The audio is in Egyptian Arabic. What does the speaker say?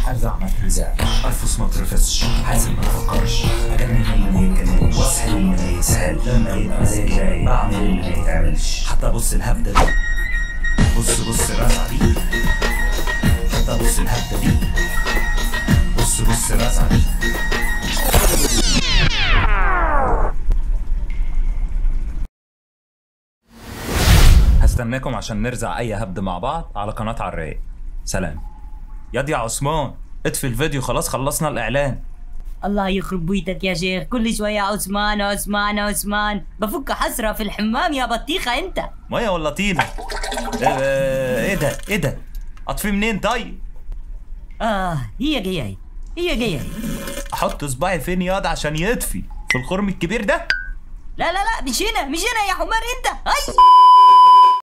ارزع ما تنزعش ارفص ما ترفسش حاسب ما تفكرش اكمل اللي ما يتكلمش واسهل اللي ما يتسهلش لما يبقى مزاجي رايق بعمل اللي ما يتعملش حتى بص الهبده دي بص بص الرزعه دي حتى بص الهبده دي بص بص الرزعه دي هستناكم عشان نرزع اي هبد مع بعض على قناه على الرايق سلام ياد يا عثمان اطفي الفيديو خلاص خلصنا الاعلان الله يخرب بيتك يا شيخ كل شوية عثمان عثمان عثمان بفك حسرة في الحمام يا بطيخة انت ميه ولا طينه ايه إيه ده ايه ده اطفي منين طيب اه هي جاية هي هي جاية هي. احط صباعي فين ياض عشان يطفي في الخرم الكبير ده لا لا لا مش هنا مش هنا يا حمار انت هاي